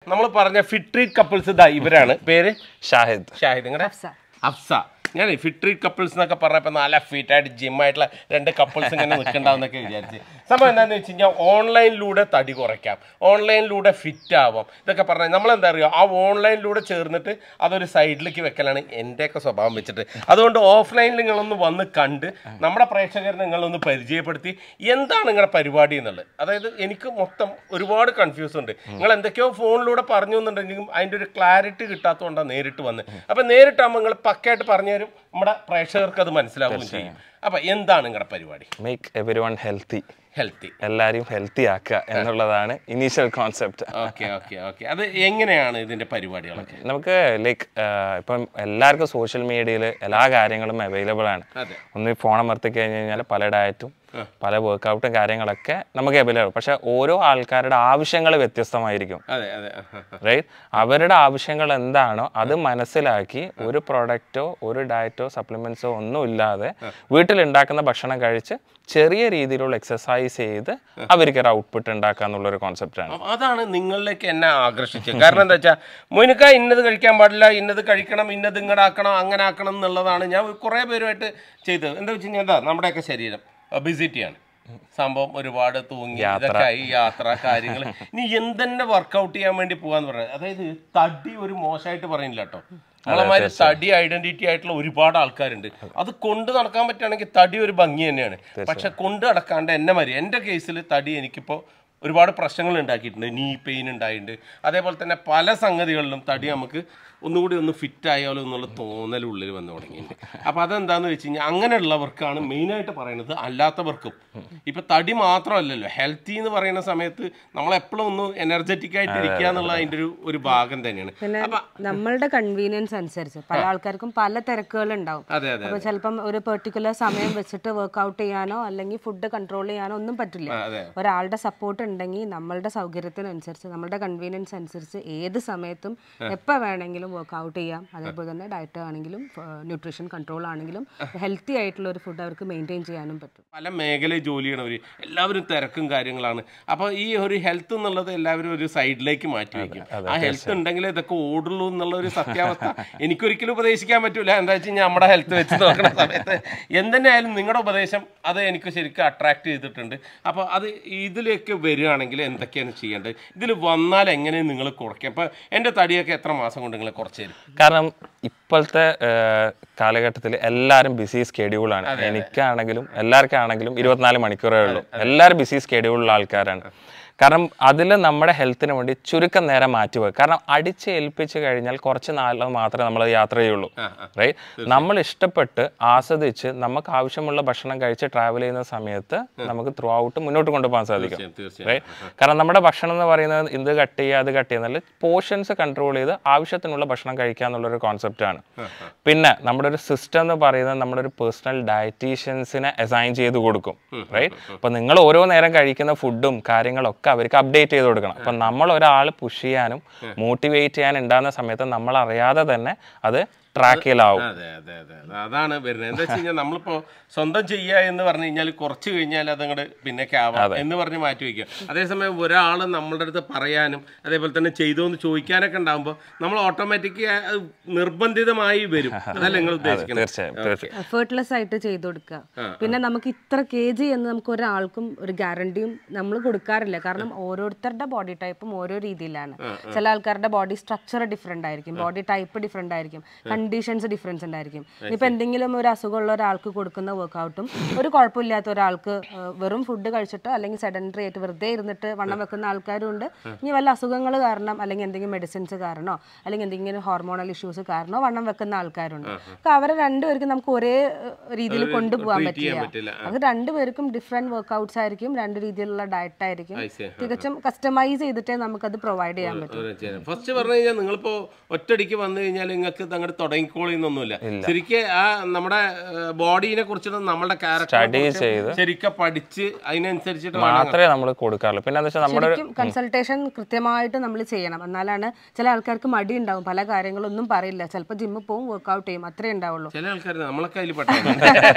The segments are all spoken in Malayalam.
നമ്മൾ പറഞ്ഞ ഫിട്രീറ്റ് കപ്പിൾസ് ഇതാ ഇവരാണ് പേര് ഷാഹിദ് ഷാഹിദ് നിങ്ങളുടെ അഫ്സ ഞാൻ ഫിട്രീറ്റ് കപ്പിൾസ് എന്നൊക്കെ പറഞ്ഞപ്പോൾ നല്ല ഫിറ്റ് ആയിട്ട് ജിമ്മായിട്ടുള്ള രണ്ട് കപ്പിൾസ് ഇങ്ങനെ നിൽക്കണ്ടാവുന്നൊക്കെ വിചാരിച്ച് സംഭവം എന്താണെന്ന് വെച്ച് കഴിഞ്ഞാൽ ഓൺലൈനിലൂടെ തടി കുറയ്ക്കാം ഓൺലൈനിലൂടെ ഫിറ്റ് ആവാം ഇതൊക്കെ പറഞ്ഞാൽ നമ്മളെന്താ അറിയുക ആ ഓൺലൈനിലൂടെ ചേർന്നിട്ട് അതൊരു സൈഡിലേക്ക് വെക്കലാണ് എൻ്റെയൊക്കെ സ്വഭാവം വെച്ചിട്ട് അതുകൊണ്ട് ഓഫ്ലൈനിൽ നിങ്ങളൊന്ന് വന്ന് കണ്ട് നമ്മുടെ പ്രേക്ഷകരെ നിങ്ങളൊന്ന് പരിചയപ്പെടുത്തി എന്താണ് നിങ്ങളുടെ പരിപാടി എന്നുള്ളത് അതായത് എനിക്ക് മൊത്തം ഒരുപാട് കൺഫ്യൂസ് ഉണ്ട് നിങ്ങൾ എന്തൊക്കെയോ ഫോണിലൂടെ പറഞ്ഞു എന്നുണ്ടെങ്കിലും അതിൻ്റെ ഒരു ക്ലാരിറ്റി കിട്ടാത്തതുകൊണ്ടാണ് നേരിട്ട് വന്ന് അപ്പം നേരിട്ടാകുമ്പോൾ നിങ്ങൾ പക്കയായിട്ട് പറഞ്ഞു തരും നമ്മുടെ പ്രേക്ഷകർക്ക് അത് മനസ്സിലാവുകയും ചെയ്യും അപ്പം എന്താണ് നിങ്ങളുടെ പരിപാടി make everyone healthy healthy എല്ലാവരെയും ഹെൽത്തി ആക്കുക എന്നുള്ളതാണ് initial concept okay okay okay അത് എങ്ങനെയാണ് ഇതിൻ്റെ പരിപാടികളൊക്കെ നമുക്ക് ലൈക്ക് ഇപ്പം എല്ലാവർക്കും സോഷ്യൽ മീഡിയയിൽ എല്ലാ കാര്യങ്ങളും അവൈലബിൾ ആണ് അതെ. ഒന്ന് ഫോൺ അമർത്തി കഴിഞ്ഞ് കഴിഞ്ഞാൽ പല ഡയറ്റും പല വർക്കൗട്ടും കാര്യങ്ങളൊക്കെ നമുക്ക് അവൈലബിൾ ആണ് പക്ഷെ ഓരോ ആൾക്കാരുടെ ആവശ്യങ്ങൾ വ്യത്യസ്തമായിരിക്കും അതെ അതെ ആ, ആ, ആ. റൈറ്റ് അവരുടെ ആവശ്യങ്ങൾ എന്താണോ അത് മനസ്സിലാക്കി ഒരു പ്രൊഡക്റ്റോ ഒരു ഡയറ്റോ സപ്ലിമെന്റ്സോ ഒന്നും ഇല്ലാതെ വീട്ടിൽ ഉണ്ടാക്കുന്ന ഭക്ഷണം കഴിച്ച് ചെറിയ രീതിയിലുള്ള എക്സസൈസ് ചെയ്ത് അവർക്ക് ഒരു ഔട്ട്പുട്ട് ഉണ്ടാക്കുക എന്നുള്ള ഒരു കോൺസെപ്റ്റാണ് അപ്പൊ അതാണ് നിങ്ങളിലേക്ക് എന്നെ ആകർഷിച്ചത് കാരണം എന്താ വെച്ചാൽ മുനുക്ക ഇന്നത് കഴിക്കാൻ പാടില്ല ഇന്നത് കഴിക്കണം ഇന്നത് ഇങ്ങടാക്കണം അങ്ങനെ ആക്കണം എന്നുള്ളതാണ് ഞാൻ കുറേ പേരുമായിട്ട് ചെയ്തത് എന്താ വെച്ച് കഴിഞ്ഞാൽ എന്താ നമ്മുടെയൊക്കെ ശരീരം ഒബിസിറ്റിയാണ് സംഭവം ഒരുപാട് തൂങ്ങി ഇതൊക്കെ ആയി യാത്ര കാര്യങ്ങൾ ഇനി എന്തെന്നെ വർക്കൗട്ട് ചെയ്യാൻ വേണ്ടി പോകാന്ന് പറഞ്ഞത് അതായത് തടി ഒരു മോശമായിട്ട് പറയുന്നില്ല കേട്ടോ നമ്മളമാര് തടി ഐഡന്റിറ്റി ആയിട്ടുള്ള ഒരുപാട് ആൾക്കാരുണ്ട് അത് കൊണ്ട് നടക്കാൻ പറ്റുകയാണെങ്കിൽ തടി ഒരു ഭംഗി തന്നെയാണ് പക്ഷെ കൊണ്ട് നടക്കാണ്ട് എന്നെ മതി എൻ്റെ കേസിൽ തടി എനിക്കിപ്പോൾ ഒരുപാട് പ്രശ്നങ്ങൾ ഉണ്ടാക്കിയിട്ടുണ്ട് നീ പെയിൻ ഉണ്ടായിട്ടുണ്ട് അതേപോലെ തന്നെ പല സംഗതികളിലും തടി നമുക്ക് ഒന്നുകൂടി ഒന്ന് ഫിറ്റ് ആയാലോ എന്നുള്ള തോന്നൽ ഉള്ളിൽ വന്നു തുടങ്ങിയിട്ടുണ്ട് അപ്പോൾ അതെന്താന്ന് വെച്ച് കഴിഞ്ഞാൽ അങ്ങനെയുള്ളവർക്കാണ് മെയിനായിട്ട് പറയുന്നത് അല്ലാത്തവർക്കും ഇപ്പം തടി മാത്രമല്ലല്ലോ ഹെൽത്തി എന്ന് പറയുന്ന സമയത്ത് നമ്മളെപ്പോഴും ഒന്ന് എനർജറ്റിക് ആയിട്ട് ഇരിക്കുക എന്നുള്ള അതിൻ്റെ ഒരു ഒരു ഭാഗം തന്നെയാണ് പിന്നെ നമ്മളുടെ കൺവീനിയൻസ് അനുസരിച്ച് പല ആൾക്കാർക്കും പല തിരക്കുകൾ ഉണ്ടാവും അതെ അതെ അപ്പൊ ചിലപ്പം ഒരു പെർട്ടിക്കുലർ സമയം വെച്ചിട്ട് വർക്ക്ഔട്ട് ചെയ്യാനോ അല്ലെങ്കിൽ ഫുഡ് കൺട്രോൾ ചെയ്യാനോ ഒന്നും പറ്റില്ല അതെ ഒരാളുടെ സപ്പോർട്ട് ഉണ്ടെങ്കിൽ നമ്മളുടെ സൗകര്യത്തിനനുസരിച്ച് നമ്മളുടെ കൺവീനിയൻസ് അനുസരിച്ച് ഏത് സമയത്തും എപ്പോൾ വേണമെങ്കിലും വർക്ക്ഔട്ട് ചെയ്യാം അതേപോലെ തന്നെ ഡയറ്റ് ആണെങ്കിലും ന്യൂട്രീഷൻ കൺട്രോൾ ആണെങ്കിലും ഹെൽത്തി ആയിട്ടുള്ള ഒരു ഫുഡ് അവർക്ക് മെയിൻറ്റെയിൻ ചെയ്യാനും പറ്റും പല മേഖലയിൽ ജോലി ചെയ്യണവർ എല്ലാവരും തിരക്കും കാര്യങ്ങളാണ് അപ്പോൾ ഈ ഒരു ഹെൽത്ത് എന്നുള്ളത് എല്ലാവരും ഒരു സൈഡിലേക്ക് മാറ്റി വയ്ക്കും ആ ഹെൽത്ത് ഉണ്ടെങ്കിൽ ഇതൊക്കെ ഓടുള്ളൂ എന്നുള്ള ഒരു സത്യാവസ്ഥ എനിക്കൊരിക്കലും ഉപദേശിക്കാൻ പറ്റൂല എന്താ വെച്ച് കഴിഞ്ഞാൽ നമ്മുടെ ഹെൽത്ത് വെച്ച് നോക്കുന്ന സമയത്ത് എന്തെന്നായാലും നിങ്ങളുടെ ഉപദേശം അത് എനിക്ക് ശരിക്കും അട്രാക്ട് ചെയ്തിട്ടുണ്ട് അപ്പോൾ അത് ഇതിലേക്ക് വരികയാണെങ്കിൽ എന്തൊക്കെയാണ് ചെയ്യേണ്ടത് ഇതിൽ വന്നാൽ എങ്ങനെ നിങ്ങൾ കുറയ്ക്കാം അപ്പോൾ എൻ്റെ തടിയൊക്കെ എത്ര മാസം കൊണ്ട് നിങ്ങൾ കുറച്ച് തരും കാരണം ഇപ്പോഴത്തെ കാലഘട്ടത്തിൽ എല്ലാവരും ബിസി സ്കെഡ്യൂളാണ് എനിക്കാണെങ്കിലും എല്ലാവർക്കും ആണെങ്കിലും ഇരുപത്തിനാല് മണിക്കൂറേ ഉള്ളൂ എല്ലാവരും ബിസി സ്കെഡ്യൂളുള്ള ആൾക്കാരാണ് കാരണം അതിൽ നമ്മുടെ ഹെൽത്തിന് വേണ്ടി ചുരുക്കം നേരം മാറ്റി വെക്കുക കാരണം അടിച്ച് ഏൽപ്പിച്ച് കഴിഞ്ഞാൽ കുറച്ച് നാൾ മാത്രമേ നമ്മൾ യാത്ര ചെയ്യുള്ളൂ റൈറ്റ് നമ്മൾ ഇഷ്ടപ്പെട്ട് ആസ്വദിച്ച് നമുക്ക് ആവശ്യമുള്ള ഭക്ഷണം കഴിച്ച് ട്രാവൽ ചെയ്യുന്ന സമയത്ത് നമുക്ക് ത്രൂ ഔട്ട് മുന്നോട്ട് കൊണ്ടുപോകാൻ സാധിക്കും തീർച്ചയായും റൈറ്റ് കാരണം നമ്മുടെ ഭക്ഷണം എന്ന് പറയുന്നത് ഇത് കട്ട് ചെയ്യുക അത് കട്ട് ചെയ്യുന്നതിൽ പോർഷൻസ് കൺട്രോൾ ചെയ്ത് ആവശ്യത്തിനുള്ള ഭക്ഷണം കഴിക്കുക എന്നുള്ളൊരു കോൺസെപ്റ്റാണ് പിന്നെ നമ്മുടെ ഒരു സിസ്റ്റം എന്ന് പറയുന്നത് നമ്മുടെ ഒരു പേഴ്സണൽ ഡയറ്റീഷ്യൻസിനെ അസൈൻ ചെയ്ത് കൊടുക്കും റൈറ്റ് അപ്പോൾ നിങ്ങൾ ഓരോ നേരം കഴിക്കുന്ന ഫുഡും കാര്യങ്ങളൊക്കെ അവർക്ക് അപ്ഡേറ്റ് ചെയ്ത് കൊടുക്കണം അപ്പം നമ്മൾ ഒരാൾ പുഷ് ചെയ്യാനും മോട്ടിവേറ്റ് ചെയ്യാൻ ഉണ്ടാകുന്ന സമയത്ത് നമ്മൾ അറിയാതെ തന്നെ അത് ട്രാക്കിലാവും അതെ അതെ അതെ അതെ. അതാണ് വരുന്നത് എന്താ വെച്ച് കഴിഞ്ഞാൽ നമ്മളിപ്പോ സ്വന്തം ചെയ്യുക എന്ന് പറഞ്ഞു കഴിഞ്ഞാൽ കുറച്ച് കഴിഞ്ഞാൽ അതങ്ങോട്ട് പിന്നേക്ക് ആവാം എന്ന് പറഞ്ഞ് മാറ്റി വയ്ക്കുക അതേസമയം ഒരാൾ നമ്മളുടെ അടുത്ത് പറയാനും അതേപോലെ തന്നെ ചെയ്തോ എന്ന് ചോദിക്കാനൊക്കെ ഉണ്ടാകുമ്പോൾ നമ്മൾ ഓട്ടോമാറ്റിക് നിർബന്ധിതമായി വരും അതല്ല നിങ്ങൾ ഉദ്ദേശിക്കുന്നത് തീർച്ചയായും തീർച്ചയായും എഫേർട്ട്ലെസ് ആയിട്ട് ചെയ്തു കൊടുക്കുക പിന്നെ നമുക്ക് ഇത്ര കെ ജി എന്ന് നമുക്ക് ഒരാൾക്കും ഒരു ഗ്യാരണ്ടിയും നമ്മൾ കൊടുക്കാറില്ല കാരണം ഓരോരുത്തരുടെ ബോഡി ടൈപ്പും ഓരോ രീതിയിലാണ് ചില ആൾക്കാരുടെ ബോഡി സ്ട്രക്ചർ ഡിഫറെന്റ് ആയിരിക്കും ബോഡി ടൈപ്പ് ഡിഫറെന്റ് ആയിരിക്കും കണ്ടീഷൻസ് ഡിഫറൻസ് ഉണ്ടായിരിക്കും ഇനിയിപ്പോൾ എന്തെങ്കിലും ഒരു അസുഖമുള്ള ഒരാൾക്ക് കൊടുക്കുന്ന വർക്കൗട്ടും ഒരു കുഴപ്പമില്ലാത്ത ഒരാൾക്ക് ആ, വെറും ഫുഡ് കഴിച്ചിട്ടോ അല്ലെങ്കിൽ സെഡൻറ്ററി ആയിട്ട് വെറുതെ ഇരുന്നിട്ട് വണ്ണം വെക്കുന്ന ആൾക്കാരും ഉണ്ട് ഇനി വല്ല അസുഖങ്ങൾ കാരണം അല്ലെങ്കിൽ എന്തെങ്കിലും മെഡിസിൻസ് കാരണോ അല്ലെങ്കിൽ എന്തെങ്കിലും ഹോർമോണൽ ഇഷ്യൂസ് കാരണോ വണ്ണം വെക്കുന്ന ആൾക്കാരുണ്ട് അപ്പൊ അവരെ രണ്ടുപേർക്കും നമുക്ക് ഒരേ ഏഹ്, രീതിയിൽ കൊണ്ടുപോകാൻ ചെയ്യാൻ പറ്റില്ല പറ്റില്ല. അത് രണ്ടുപേർക്കും ഡിഫറെന്റ് വർക്കൗട്ട്സ് ആയിരിക്കും രണ്ട് രീതിയിലുള്ള ഡയറ്റ് ആയിരിക്കും I see. തികച്ചും കസ്റ്റമൈസ് ചെയ്തിട്ടേ നമുക്കത് പ്രൊവൈഡ് ചെയ്യാൻ പറ്റും ഫസ്റ്റ് പറഞ്ഞു കഴിഞ്ഞാൽ നിങ്ങളിപ്പോ ഒറ്റടിക്ക് വന്നു കഴിഞ്ഞാൽ നിങ്ങൾക്ക് അങ്ങോട്ട് തുടങ്ങിക്കോളിന്നൊന്നുമില്ല ശരിക്കും ആ നമ്മുടെ ബോഡീനെ കുറിച്ചിട്ട് നമ്മുടെ Study ക്യാരക്ടർ ചെയ്ത് ശരിക്കും പഠിച്ച് അതിനനുസരിച്ചിട്ട് വേണം മാത്രമേ നമ്മൾ കൊടുക്കാറുള്ളൂ പിന്നെ എന്താ വെച്ചാൽ നമ്മുടെ ശരിക്കും കൺസൾട്ടേഷൻ കൃത്യമായിട്ട് നമ്മൾ ചെയ്യണം എന്നാലാണ് ചില ആൾക്കാർക്ക് മടി ഉണ്ടാവും പല കാര്യങ്ങളൊന്നും പറയില്ല ചിലപ്പോൾ ജിമ്മിൽ പോവും വർക്ക്ഔട്ട് ചെയ്യും അത്രേ ഉണ്ടാവുള്ളൂ ചില ആൾക്കാർ നമ്മളൊക്കെ അതിൽ പെട്ടെന്ന്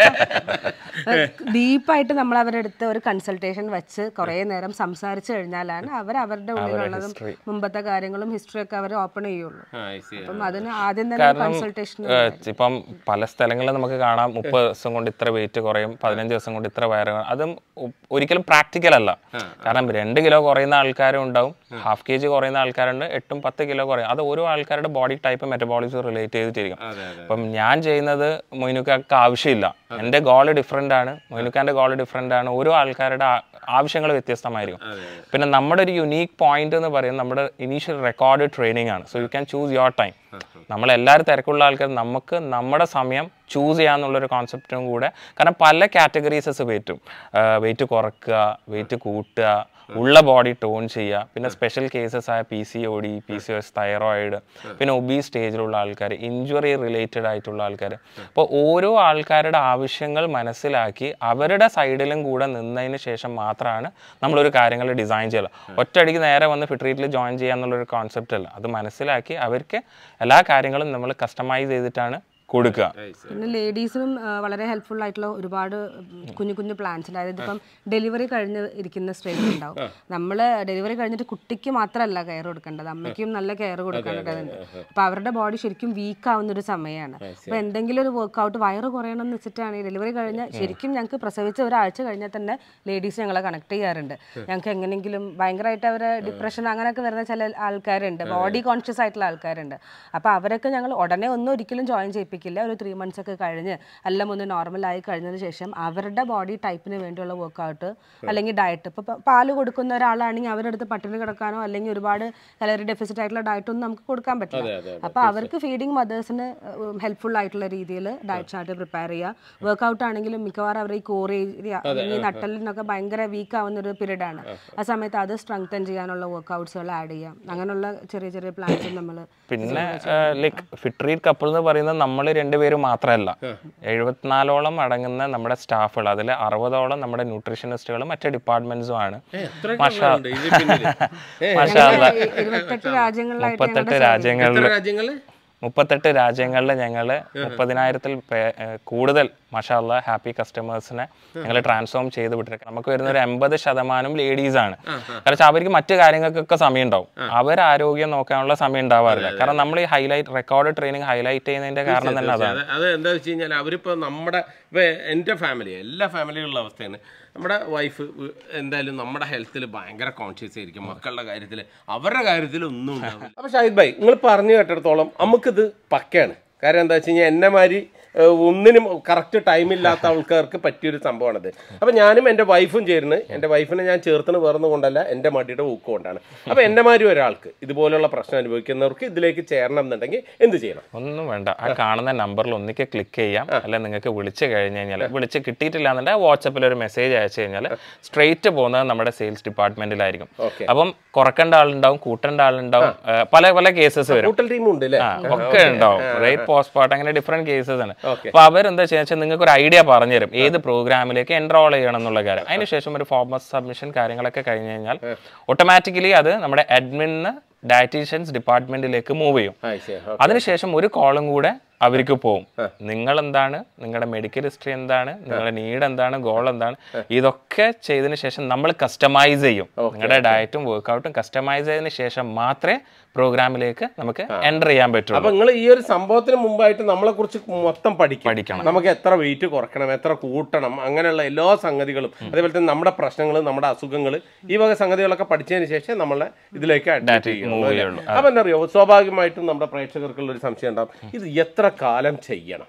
ഡീപ്പായിട്ട് നമ്മൾ അവരുടെ അടുത്ത് ഒരു കൺസൾട്ടേഷൻ വെച്ച് കുറേ നേരം സംസാരിച്ചു കഴിഞ്ഞാലാണ് അവർ അവരുടെ ഉള്ളിലുള്ളതും മുമ്പത്തെ കാര്യങ്ങളും ഹിസ്റ്ററി ഒക്കെ അവർ ഓപ്പൺ ചെയ്യുള്ളൂ അപ്പം അതിന് ആദ്യം തന്നെ കൺസൾട്ടേഷൻ ഏഹ്, ഇപ്പം പല സ്ഥലങ്ങളിൽ നമുക്ക് കാണാം മുപ്പത് ദിവസം കൊണ്ട് ഇത്ര വെയിറ്റ് കുറയും പതിനഞ്ച് ദിവസം കൊണ്ട് ഇത്ര വയറ് കുറയും. അതും ഒ- ഒരിക്കലും പ്രാക്ടിക്കൽ അല്ല കാരണം രണ്ട് കിലോ കുറയുന്ന ആൾക്കാരും ഉണ്ടാവും ഹാഫ് കെ ജി കുറയുന്ന ആൾക്കാരുണ്ട് എട്ടും പത്ത് കിലോ കുറയും അത് ഓരോ ആൾക്കാരുടെ ബോഡി ടൈപ്പ് മെറ്റബോളിസം റിലേറ്റ് ചെയ്തിട്ടിരിക്കും അപ്പം ഞാൻ ചെയ്യുന്നത് മൊയിനുക്കാർക്ക് ആവശ്യമില്ല എൻ്റെ ഗോൾ ഡിഫറെൻ്റ് ആണ് മൊയിനുക്കാൻ്റെ ഗോൾ ഡിഫറെൻ്റ് ആണ് ഓരോ ആൾക്കാരുടെ ആവശ്യങ്ങൾ വ്യത്യസ്തമായിരിക്കും പിന്നെ നമ്മുടെ ഒരു യുണീക്ക് പോയിന്റ് എന്ന് പറയുന്നത് നമ്മുടെ ഇനീഷ്യൽ റെക്കോർഡ് ട്രെയിനിങ് ആണ് so you can choose your time നമ്മൾ എല്ലാവരും തിരക്കുള്ള ആൾക്കാർ നമുക്ക് നമ്മുടെ സമയം ചൂസ് ചെയ്യാന്നുള്ളൊരു കോൺസെപ്റ്റും കൂടെ കാരണം പല കാറ്റഗറീസസ് വെയിറ്റും വെയിറ്റ് കുറക്കുക വെയിറ്റ് കൂട്ടുക ഉള്ള ബോഡി ടോൺ ചെയ്യുക പിന്നെ സ്പെഷ്യൽ കേസസ് ആയ P C O D P C S thyroid പിന്നെ ഒബീ സ്റ്റേജിലുള്ള ആൾക്കാർ ഇഞ്ചുറി റിലേറ്റഡ് ആയിട്ടുള്ള ആൾക്കാർ അപ്പോൾ ഓരോ ആൾക്കാരുടെ ആവശ്യങ്ങൾ മനസ്സിലാക്കി അവരുടെ സൈഡിലും കൂടെ നിന്നതിന് ശേഷം മാത്രമാണ് നമ്മളൊരു കാര്യങ്ങൾ ഡിസൈൻ ചെയ്യുക ഒറ്റയടിക്ക് നേരെ വന്ന് ഫിട്രീറ്റിൽ ജോയിൻ ചെയ്യുക എന്നുള്ളൊരു കോൺസെപ്റ്റ് അല്ല അത് മനസ്സിലാക്കി അവർക്ക് എല്ലാ കാര്യങ്ങളും നമ്മൾ കസ്റ്റമൈസ് ചെയ്തിട്ടാണ് കൊടുക്കുക പിന്നെ ലേഡീസിനും വളരെ ഹെൽപ്ഫുൾ ആയിട്ടുള്ള ഒരുപാട് ഉം, കുഞ്ഞു കുഞ്ഞു പ്ലാൻസ് ഉണ്ട് അതായത് ഇപ്പം ഡെലിവറി കഴിഞ്ഞ് ഇരിക്കുന്ന സ്ട്രേറ്റ് ഉണ്ടാവും നമ്മൾ ഡെലിവറി കഴിഞ്ഞിട്ട് കുട്ടിക്ക് മാത്രമല്ല കെയർ കൊടുക്കേണ്ടത് അമ്മയ്ക്കും നല്ല കെയർ കൊടുക്കേണ്ടതുണ്ട് അപ്പൊ അവരുടെ ബോഡി ശരിക്കും വീക്ക് ആവുന്ന ഒരു സമയമാണ് അപ്പൊ എന്തെങ്കിലും ഒരു വർക്ക്ഔട്ട് വയറ് കുറയണം എന്ന് വെച്ചിട്ടാണ് ഈ ഡെലിവറി കഴിഞ്ഞ ശരിക്കും ഞങ്ങൾക്ക് പ്രസവിച്ച ഒരാഴ്ച കഴിഞ്ഞാൽ തന്നെ ലേഡീസ് ഞങ്ങളെ കണക്ട് ചെയ്യാറുണ്ട് ഞങ്ങൾക്ക് എങ്ങനെയെങ്കിലും ഭയങ്കരമായിട്ട് അവരെ ഡിപ്രഷൻ അങ്ങനെയൊക്കെ വരുന്ന ചില ആൾക്കാരുണ്ട് ബോഡി കോൺഷ്യസ് ആയിട്ടുള്ള ആൾക്കാരുണ്ട് അപ്പൊ അവരൊക്കെ ഞങ്ങൾ ഉടനെ ഒന്നും ഒരിക്കലും ജോയിൻ ചെയ്യിപ്പിക്കില്ല ഒരു ത്രീ മന്ത്സ് ഒക്കെ കഴിഞ്ഞ് എല്ലാം ഒന്ന് നോർമൽ ആയി കഴിഞ്ഞതിന് ശേഷം അവരുടെ ബോഡി ടൈപ്പിന് വേണ്ടിയുള്ള വർക്കൗട്ട് അല്ലെങ്കിൽ ഡയറ്റ് ഇപ്പോൾ പാല് കൊടുക്കുന്ന ഒരാളാണെങ്കിൽ അവരുടെ അടുത്ത് പട്ടിണി കിടക്കാനോ അല്ലെങ്കിൽ ഒരുപാട് കലറി ഡെഫിസിറ്റ് ആയിട്ടുള്ള ഡയറ്റ് ഒന്നും നമുക്ക് കൊടുക്കാൻ പറ്റില്ല അപ്പോൾ അവർക്ക് ഫീഡിങ് മദേഴ്സിന് ഹെൽപ്ഫുൾ ആയിട്ടുള്ള രീതിയിൽ ഡയറ്റ് ചാർട്ട് പ്രിപ്പയർ ചെയ്യുക വർക്കൗട്ട് ആണെങ്കിലും മിക്കവാറും അവർ ഈ കോർ ഏരിയ അല്ലെങ്കിൽ ഈ നട്ടലിനൊക്കെ ഭയങ്കര വീക്ക് ആവുന്ന ഒരു പീരീഡ് ആണ് ആ സമയത്ത് അത് സ്ട്രെങ്തൻ ചെയ്യാനുള്ള വർക്കൗട്ട്സുകൾ ആഡ് ചെയ്യാം അങ്ങനെയുള്ള ചെറിയ ചെറിയ പ്ലാൻസും നമ്മൾ പിന്നെ ലൈക്ക് ഫിട്രീറ്റ് കപ്പിൾ എന്ന് പറയുന്നത് നമ്മൾ രണ്ടുപേരും മാത്രമല്ല എഴുപത്തിനാലോളം അടങ്ങുന്ന നമ്മുടെ സ്റ്റാഫുകൾ അതിൽ അറുപതോളം നമ്മുടെ ന്യൂട്രീഷനിസ്റ്റുകളും മറ്റ് ഡിപ്പാർട്ട്മെന്റ്സും ആണ് ഉണ്ട് ഇത് പിന്നില്. ഏ, മാഷാ അല്ലാ. ഇരുപത്തെട്ട് രാജ്യങ്ങളിലായിട്ട് മുപ്പത്തെട്ട് രാജ്യങ്ങളിൽ എത്ര രാജ്യങ്ങള് മുപ്പത്തെട്ട് രാജ്യങ്ങളിൽ ഞങ്ങൾ മുപ്പതിനായിരത്തിൽ പേ- ഏഹ് കൂടുതൽ മഷാല്ല ഹാപ്പി കസ്റ്റമേഴ്സിനെ ഞങ്ങൾ ട്രാൻസ്ഫോം ചെയ്ത് വിട്ടിരിക്കുക നമുക്ക് വരുന്ന ഒരു എൺപത് ശതമാനം ലേഡീസ് ആണ് കാരണം വെച്ചാൽ അവർക്ക് മറ്റു കാര്യങ്ങൾക്കൊക്കെ സമയം ഉണ്ടാവും അവർ ആരോഗ്യം നോക്കാനുള്ള സമയം ഉണ്ടാവാറില്ല കാരണം നമ്മൾ ഈ ഹൈലൈറ്റ് റെക്കോർഡ് ട്രെയിനിങ് ഹൈലൈറ്റ് ചെയ്യുന്നതിന്റെ കാരണം തന്നെ അതാണ് അത് അത് എന്താ വെച്ച് കഴിഞ്ഞാൽ അവരിപ്പോൾ നമ്മുടെ ഇപ്പൊ എൻ്റെ ഫാമിലി എല്ലാ ഫാമിലിയുള്ള അവസ്ഥയാണ് നമ്മുടെ വൈഫ് എന്തായാലും നമ്മുടെ ഹെൽത്തിൽ ഭയങ്കര കോൺഷ്യസ് ആയിരിക്കും മക്കളുടെ കാര്യത്തിൽ അവരുടെ കാര്യത്തിൽ ഒന്നും ഉണ്ടാവില്ല അപ്പൊ ഷാഹിദ് ഭായ് നിങ്ങൾ പറഞ്ഞു കേട്ടിടത്തോളം നമുക്കിത് പക്കയാണ് കാരണം എന്താ വെച്ച് കഴിഞ്ഞാൽ എന്നെ മാതിരി ഏഹ്, ഒന്നിനും കറക്റ്റ് ടൈമില്ലാത്ത ആൾക്കാർക്ക് പറ്റിയൊരു സംഭവമാണത് അപ്പം ഞാനും എൻ്റെ വൈഫും ചേരുന്നത് എൻ്റെ വൈഫിനെ ഞാൻ ചേർത്തിന് വേർന്നു കൊണ്ടല്ല എൻ്റെ മടിയുടെ ഊക്ക് കൊണ്ടാണ് അപ്പം എൻ്റെ മാതിരി ഒരാൾക്ക് ഇതുപോലുള്ള പ്രശ്നം അനുഭവിക്കുന്നവർക്ക് ഇതിലേക്ക് ചേരണം എന്നുണ്ടെങ്കിൽ എന്ത് ചെയ്യണം ഒന്നും വേണ്ട ആ കാണുന്ന നമ്പറിൽ ഒന്നിക്ക് ക്ലിക്ക് ചെയ്യാം അല്ലെ നിങ്ങൾക്ക് വിളിച്ച് കഴിഞ്ഞ് കഴിഞ്ഞാൽ വിളിച്ച് കിട്ടിയിട്ടില്ല എന്നുണ്ടെങ്കിൽ വാട്സപ്പിൽ ഒരു മെസ്സേജ് അയച്ചു കഴിഞ്ഞാൽ സ്ട്രെയിറ്റ് പോകുന്നത് നമ്മുടെ സെയിൽസ് ഡിപ്പാർട്ട്മെന്റിലായിരിക്കും Okay. അപ്പം കുറക്കേണ്ട ആളുണ്ടാവും കൂട്ടേണ്ട ആളുണ്ടാവും ഏഹ് പല പല കേസസ് വരും കൂട്ടൽ ടീമും ഉണ്ട് അല്ലേ ആ, ഒക്കെ ഉണ്ടാവും റേറ്റ് പോസ്റ്റ്മോർട്ടം അങ്ങനെ ഡിഫറെന്റ് കേസസ് ആണ് Okay. അപ്പൊ അവരെന്താ വെച്ചാൽ നിങ്ങൾക്ക് ഒരു ഐഡിയ പറഞ്ഞു തരും ഏത് പ്രോഗ്രാമിലേക്ക് എൻറോൾ ചെയ്യണം എന്നുള്ള കാര്യം അതിനുശേഷം ഒരു ഫോമസ് സബ്മിഷൻ കാര്യങ്ങളൊക്കെ കഴിഞ്ഞ് കഴിഞ്ഞാൽ ഓട്ടോമാറ്റിക്കലി അത് നമ്മുടെ അഡ്മിന് ഡയറ്റീഷ്യൻസ് ഡിപ്പാർട്ട്മെന്റിലേക്ക് മൂവ് ചെയ്യും ആ, ശരി. ഓ. അതിനുശേഷം ഒരു കോളും കൂടെ അവർക്ക് പോകും നിങ്ങൾ എന്താണ് നിങ്ങളുടെ മെഡിക്കൽ ഹിസ്റ്ററി എന്താണ് നിങ്ങളുടെ നീഡ് എന്താണ് ഗോൾ എന്താണ് ഇതൊക്കെ ചെയ്തതിന് ശേഷം നമ്മൾ കസ്റ്റമൈസ് ചെയ്യും നിങ്ങളുടെ ഡയറ്റും വർക്കൗട്ടും കസ്റ്റമൈസ് ചെയ്തതിന് ശേഷം മാത്രമേ പ്രോഗ്രാമിലേക്ക് നമുക്ക് എൻ്റർ ചെയ്യാൻ പറ്റുള്ളൂ അപ്പൊ നിങ്ങൾ ഈ ഒരു സംഭവത്തിന് മുമ്പായിട്ട് നമ്മളെ കുറിച്ച് മൊത്തം പഠിക്കും പഠിക്കണം. നമുക്ക് എത്ര വെയിറ്റ് കുറക്കണം എത്ര കൂട്ടണം അങ്ങനെയുള്ള എല്ലാ സംഗതികളും അതേപോലെ തന്നെ നമ്മുടെ പ്രശ്നങ്ങൾ നമ്മുടെ അസുഖങ്ങൾ ഈ വക സംഗതികളൊക്കെ പഠിച്ചതിന് ശേഷം നമ്മളെ ഇതിലേക്ക് അഡ്മിറ്റ് ചെയ്യുള്ളൂ move അല്ലേ? ചെയ്യുള്ളൂ. അപ്പൊ എന്താ അറിയോ സ്വാഭാവികമായിട്ടും നമ്മുടെ പ്രേക്ഷകർക്കുള്ള ഒരു സംശയം ഉണ്ടാവും ഇത് എത്ര കാലം ചെയ്യണം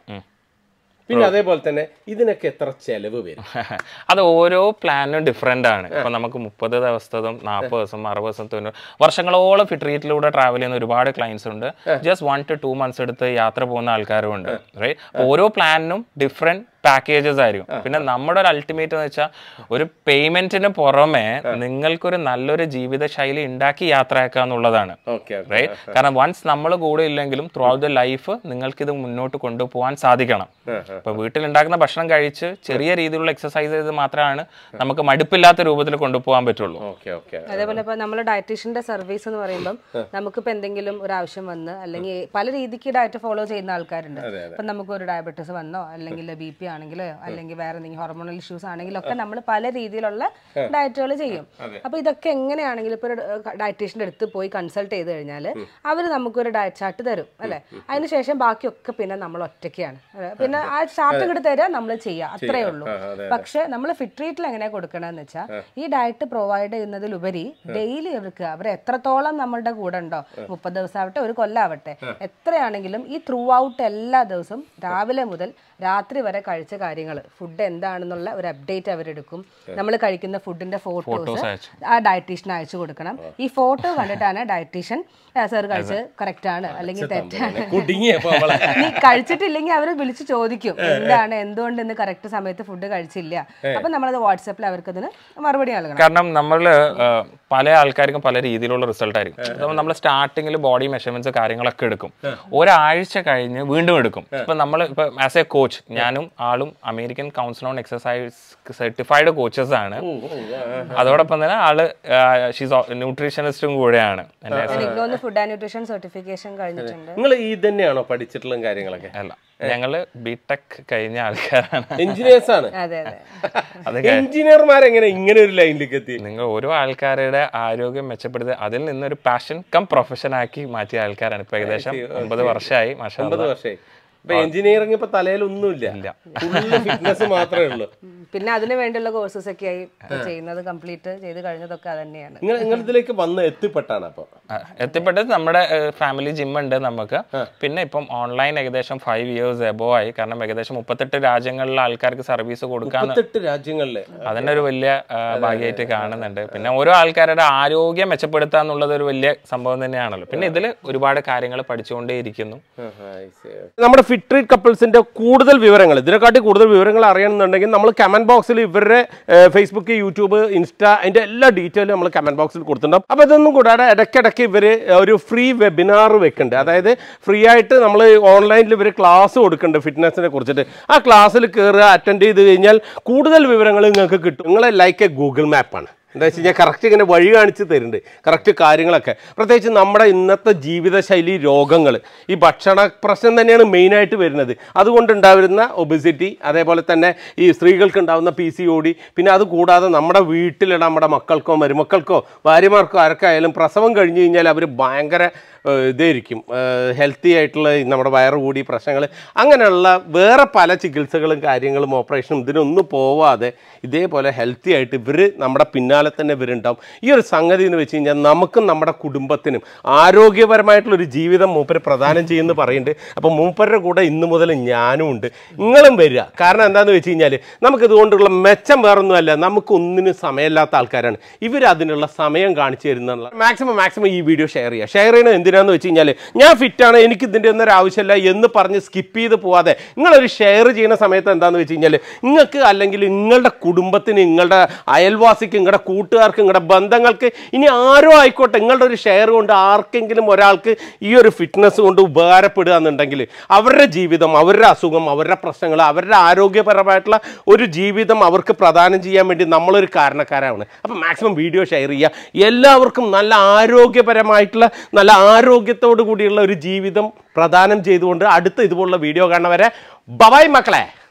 പിന്നെ അതേപോലെ തന്നെ ഇതിനൊക്കെ എത്ര ചെലവ് വരും അത് ഓരോ പ്ലാനും ഡിഫറെൻ്റ് ആണ് ഇപ്പൊ നമുക്ക് മുപ്പത് ദിവസത്തതും നാൽപ്പത് ദിവസം അറുപത് ദിവസം തൊണ്ണൂറ് വർഷങ്ങളോളം ഫിട്രീറ്റിലൂടെ ട്രാവൽ ചെയ്യുന്ന ഒരുപാട് ക്ലയൻസ് ഉണ്ട് just one two two months എടുത്ത് യാത്ര പോകുന്ന ആൾക്കാരും ഉണ്ട് റൈറ്റ് ഓരോ പ്ലാനിനും ഡിഫറെൻറ്റ് പാക്കേജസ് ആയിരിക്കും പിന്നെ നമ്മുടെ ഒരു അൾട്ടിമേറ്റ് എന്ന് വെച്ചാൽ ഒരു പേയ്മെന്റിന് പുറമെ നിങ്ങൾക്കൊരു നല്ലൊരു ജീവിതശൈലി ഉണ്ടാക്കി യാത്രയാക്കുക എന്നുള്ളതാണ് ഓക്കെ റൈറ്റ് കാരണം വൺസ് നമ്മൾ കൂടെ ഇല്ലെങ്കിലും ത്രൂ ഔട്ട് ദ ലൈഫ് നിങ്ങൾക്ക് ഇത് മുന്നോട്ട് കൊണ്ടുപോകാൻ സാധിക്കണം ഇപ്പൊ വീട്ടിലുണ്ടാക്കുന്ന ഭക്ഷണം കഴിച്ച് ചെറിയ രീതിയിലുള്ള എക്സസൈസ് ചെയ്ത് മാത്രമാണ് നമുക്ക് മടുപ്പില്ലാത്ത രൂപത്തിൽ കൊണ്ടുപോകാൻ പറ്റുള്ളൂ ഓക്കെ ഓക്കെ അതേപോലെ ഇപ്പൊ നമ്മൾ ഡയറ്റീഷ്യന്റെ സർവീസ് എന്ന് പറയുമ്പോൾ നമുക്കിപ്പോ എന്തെങ്കിലും ഒരു ആവശ്യം വന്ന് അല്ലെങ്കിൽ പല രീതിക്ക് ഡയറ്റ് ഫോളോ ചെയ്യുന്ന ആൾക്കാരുണ്ട് ഇപ്പൊ നമുക്ക് ഒരു ഡയബറ്റീസ് വന്നോ അല്ലെങ്കിൽ ബി പി ആണെങ്കിലോ അല്ലെങ്കിൽ വേറെ എന്തെങ്കിലും ഹോർമോണൽ ഇഷ്യൂസ് ആണെങ്കിലോ ഒക്കെ നമ്മൾ പല രീതിയിലുള്ള ഡയറ്റുകൾ ചെയ്യും അപ്പൊ ഇതൊക്കെ എങ്ങനെയാണെങ്കിലും ഇപ്പൊ ഒരു ഡയറ്റീഷ്യന്റെ അടുത്ത് പോയി കൺസൾട്ട് ചെയ്ത് കഴിഞ്ഞാൽ അവർ നമുക്കൊരു ഡയറ്റ് ചാർട്ട് തരും അല്ലെ അതിനുശേഷം ബാക്കിയൊക്കെ പിന്നെ നമ്മൾ ഒറ്റയ്ക്കാണ് അല്ലെ? പിന്നെ ആ ചാർട്ട് ഇങ്ങോട്ട് തരാം നമ്മൾ ചെയ്യാം അത്രേ ഉള്ളൂ പക്ഷെ നമ്മൾ ഫിറ്റ് ട്രീറ്റിൽ എങ്ങനെ കൊടുക്കണമെന്ന് വെച്ചാൽ ഈ ഡയറ്റ് പ്രൊവൈഡ് ചെയ്യുന്നതിലുപരി ഡെയിലി അവർക്ക് അവർ എത്രത്തോളം നമ്മളുടെ കൂടെ ഉണ്ടോ മുപ്പത് ദിവസമാവട്ടെ ഒരു കൊല്ലാവട്ടെ എത്രയാണെങ്കിലും ഈ ത്രൂ ഔട്ട് എല്ലാ ദിവസവും രാവിലെ മുതൽ രാത്രി വരെ കഴിച്ച കാര്യങ്ങൾ ഫുഡ് എന്താണെന്നുള്ള ഒരു അപ്ഡേറ്റ് അവരെടുക്കും നമ്മൾ കഴിക്കുന്ന ഫുഡിന്റെ ഫോട്ടോസ് ആ ഡയറ്റീഷ്യന് അയച്ചു കൊടുക്കണം ഈ ഫോട്ടോ കണ്ടിട്ടാണ് ഡയറ്റീഷ്യൻ സാർ കഴിച്ച് കറക്റ്റ് ആണ് അല്ലെങ്കിൽ തെറ്റാണ് കുടുങ്ങിയപ്പോ അവളെ നീ കഴിച്ചിട്ടില്ലെങ്കിൽ അവർ വിളിച്ച് ചോദിക്കും എന്താണ് എന്തുകൊണ്ട് ഇന്ന് കറക്റ്റ് സമയത്ത് ഫുഡ് കഴിച്ചില്ല അപ്പൊ നമ്മളത് വാട്സാപ്പിൽ അവർക്ക് അതിന് മറുപടി നൽകണം കാരണം നമ്മൾ പല ആൾക്കാർക്കും പല രീതിയിലുള്ള റിസൾട്ട് ആയിരിക്കും അപ്പോൾ നമ്മൾ സ്റ്റാർട്ടിങ്ങിൽ ബോഡി മെഷർമെന്റ്സ് കാര്യങ്ങളൊക്കെ എടുക്കും ഒരാഴ്ച കഴിഞ്ഞ് വീണ്ടും എടുക്കും ഇപ്പൊ നമ്മൾ ഇപ്പൊ ആസ് എ കോച്ച് ഞാനും ആളും American Council on Exercise certified coaches ആണ് അതോടൊപ്പം തന്നെ ആള് ഷീസ് ന്യൂട്രീഷനിസ്റ്റും കൂടെയാണ് എന്നെ എനിക്ക് തോന്നുന്നു ഫുഡ് ആൻഡ് ന്യൂട്രീഷൻ സർട്ടിഫിക്കേഷൻ കഴിഞ്ഞിട്ടുണ്ട് നിങ്ങൾ ഈ തന്നെയാണോ പഠിച്ചിട്ടുള്ള കാര്യങ്ങളൊക്കെ അല്ല ഞങ്ങള് ബിടെക് കഴിഞ്ഞ ആൾക്കാരാണ് എഞ്ചിനീയേഴ്സ് ആണ് അതെ അതെ അത് എഞ്ചിനീയർമാർ എങ്ങനെ ഒരു ലൈനിലേക്ക് എത്തി നിങ്ങൾ ഓരോ ആൾക്കാരുടെ ആരോഗ്യം മെച്ചപ്പെടുത്തി അതിൽ നിന്നൊരു പാഷൻ കം പ്രൊഫഷൻ ആക്കി മാറ്റിയ ആൾക്കാരാണ് ഇപ്പൊ ഏകദേശം ഒമ്പത് വർഷമായി മാഷാ ഒമ്പത് വർഷമായി ഇപ്പൊ എഞ്ചിനീയറിംഗ് ഇപ്പൊ തലയിലൊന്നുമില്ല ഫുള്ള് ഫിറ്റ്നസ് മാത്രമേ ഉള്ളൂ ഉം. പിന്നെ അതിന് വേണ്ടിയുള്ള കോഴ്സസ് ഒക്കെ ആയി ഇപ്പൊ ചെയ്യുന്നത് കംപ്ലീറ്റ് ചെയ്ത് കഴിഞ്ഞതൊക്കെ അത് തന്നെയാണ് നിങ്ങൾ നിങ്ങളിതിലേക്ക് വന്ന് എത്തിപ്പെട്ടാണ് അപ്പൊ ആ, എത്തിപ്പെട്ടത് നമ്മുടെ ഫാമിലി ജിം ഉണ്ട് നമുക്ക് പിന്നെ ഇപ്പം ഓൺലൈൻ ഏകദേശം ഫൈവ് ഇയേഴ്സ് എബോ ആയി കാരണം ഏകദേശം മുപ്പത്തെട്ട് രാജ്യങ്ങളിലെ ആൾക്കാർക്ക് സർവീസ് കൊടുക്കാൻ മുപ്പത്തെട്ട് രാജ്യങ്ങളില് അതന്നെ ഒരു വലിയ ആ, ഭാഗ്യമായിട്ട് കാണുന്നുണ്ട് പിന്നെ ഓരോ ആൾക്കാരുടെ ആരോഗ്യം മെച്ചപ്പെടുത്തുക എന്നുള്ളത് ഒരു വലിയ സംഭവം തന്നെയാണല്ലോ പിന്നെ ഇതിൽ ഒരുപാട് കാര്യങ്ങൾ പഠിച്ചുകൊണ്ടേയിരിക്കുന്നു നമ്മുടെ ഫിട്രീറ്റ് കപ്പിൾസിന്റെ കൂടുതൽ വിവരങ്ങൾ ഇതിനെക്കാട്ടി കൂടുതൽ വിവരങ്ങൾ അറിയണമെന്നുണ്ടെങ്കിൽ നമ്മൾ കമന്റ് ബോക്സിൽ ഇവരുടെ ഫേസ്ബുക്ക് യൂട്യൂബ് ഇൻസ്റ്റ അതിന്റെ എല്ലാ ഡീറ്റെയിലും നമ്മൾ കമന്റ് ബോക്സിൽ കൊടുത്തിട്ടുണ്ടാവും അപ്പോൾ ഇതൊന്നും കൂടാതെ ഇടയ്ക്കിടയ്ക്ക് ഇവർ ഒരു ഫ്രീ വെബിനാർ വെക്കുന്നുണ്ട് അതായത് ഫ്രീ ആയിട്ട് നമ്മൾ ഓൺലൈനിൽ ഇവർ ക്ലാസ് കൊടുക്കുന്നുണ്ട് ഫിറ്റ്നസിനെ കുറിച്ചിട്ട് ആ ക്ലാസ്സിൽ കയറുക അറ്റൻഡ് ചെയ്ത് കഴിഞ്ഞാൽ കൂടുതൽ വിവരങ്ങൾ നിങ്ങൾക്ക് കിട്ടും നിങ്ങളെ ലൈക്ക് എ ഗൂഗിൾ മാപ്പാണ് എന്താ വെച്ച് കഴിഞ്ഞാൽ കറക്റ്റ് ഇങ്ങനെ വഴി കാണിച്ച് തരുന്നുണ്ട് കറക്റ്റ് കാര്യങ്ങളൊക്കെ പ്രത്യേകിച്ച് നമ്മുടെ ഇന്നത്തെ ജീവിതശൈലി രോഗങ്ങൾ ഈ ഭക്ഷണ പ്രശ്നം തന്നെയാണ് മെയിനായിട്ട് വരുന്നത് അതുകൊണ്ടുണ്ടാവുന്ന ഒബിസിറ്റി അതേപോലെ തന്നെ ഈ സ്ത്രീകൾക്ക് ഉണ്ടാകുന്ന പി സി ഒ ഡി പിന്നെ അത് കൂടാതെ നമ്മുടെ വീട്ടിലുള്ള നമ്മുടെ മക്കൾക്കോ മരുമക്കൾക്കോ ഭാര്യമാർക്കോ ആരൊക്കെ ആയാലും പ്രസവം കഴിഞ്ഞ് കഴിഞ്ഞാൽ അവർ ഭയങ്കര ഏഹ്, ഇതായിരിക്കും ഹെൽത്തി ആയിട്ടുള്ള ഈ നമ്മുടെ വയറ് കൂടി പ്രശ്നങ്ങൾ അങ്ങനെയുള്ള വേറെ പല ചികിത്സകളും കാര്യങ്ങളും ഓപ്പറേഷനും ഇതിനൊന്നും പോവാതെ ഇതേപോലെ ഹെൽത്തി ആയിട്ട് ഇവർ നമ്മുടെ പിന്നാലെ തന്നെ ഇവരുണ്ടാവും ഈ ഒരു സംഗതി എന്ന് വെച്ച് കഴിഞ്ഞാൽ നമുക്കും നമ്മുടെ കുടുംബത്തിനും ആരോഗ്യപരമായിട്ടുള്ളൊരു ജീവിതം മൂപ്പര് പ്രദാനം ചെയ്യുമെന്ന് പറയുന്നുണ്ട് അപ്പോൾ മൂപ്പരുടെ കൂടെ ഇന്ന് മുതൽ ഞാനും ഉണ്ട് നിങ്ങളും വരിക കാരണം എന്താണെന്ന് വെച്ച് കഴിഞ്ഞാൽ നമുക്കിതുകൊണ്ടുള്ള മെച്ചം വേറൊന്നുമല്ല നമുക്ക് ഒന്നിനും സമയമില്ലാത്ത ആൾക്കാരാണ് ഇവർ അതിനുള്ള സമയം കാണിച്ചു തരുന്നുള്ള മാക്സിമം മാക്സിമം ഈ വീഡിയോ ഷെയർ ചെയ്യുക ഷെയർ ചെയ്യുന്നത് എന്തിനാന്ന് വെച്ച് കഴിഞ്ഞാൽ ഞാൻ ഫിറ്റാണ് എനിക്ക് ഇതിൻ്റെ ഒന്നും ഒരു ആവശ്യമില്ല എന്ന് പറഞ്ഞ് സ്കിപ്പ് ചെയ്ത് പോവാതെ നിങ്ങളൊരു ഷെയർ ചെയ്യുന്ന സമയത്ത് എന്താണെന്ന് വെച്ച് കഴിഞ്ഞാൽ നിങ്ങൾക്ക് അല്ലെങ്കിൽ നിങ്ങളുടെ കുടുംബത്തിന് നിങ്ങളുടെ അയൽവാസിക്ക് നിങ്ങളുടെ കൂട്ടുകാർക്ക് നിങ്ങളുടെ ബന്ധങ്ങൾക്ക് ഇനി ആരോ ആയിക്കോട്ടെ നിങ്ങളുടെ ഒരു ഷെയർ കൊണ്ട് ആർക്കെങ്കിലും ഒരാൾക്ക് ഈ ഒരു ഫിറ്റ്നസ് കൊണ്ട് ഉപകാരപ്പെടുക എന്നുണ്ടെങ്കിൽ അവരുടെ ജീവിതം അവരുടെ അസുഖം അവരുടെ പ്രശ്നങ്ങൾ അവരുടെ ആരോഗ്യപരമായിട്ടുള്ള ഒരു ജീവിതം അവർക്ക് പ്രദാനം ചെയ്യാൻ വേണ്ടി നമ്മളൊരു കാരണക്കാരാണ് അപ്പം മാക്സിമം വീഡിയോ ഷെയർ ചെയ്യുക എല്ലാവർക്കും നല്ല ആരോഗ്യപരമായിട്ടുള്ള നല്ല ആരോഗ്യത്തോടു കൂടിയുള്ള ഒരു ജീവിതം പ്രദാനം ചെയ്തുകൊണ്ട് അടുത്ത ഇതുപോലുള്ള വീഡിയോ കാണുന്നവരെ ബബായ് മക്കളെ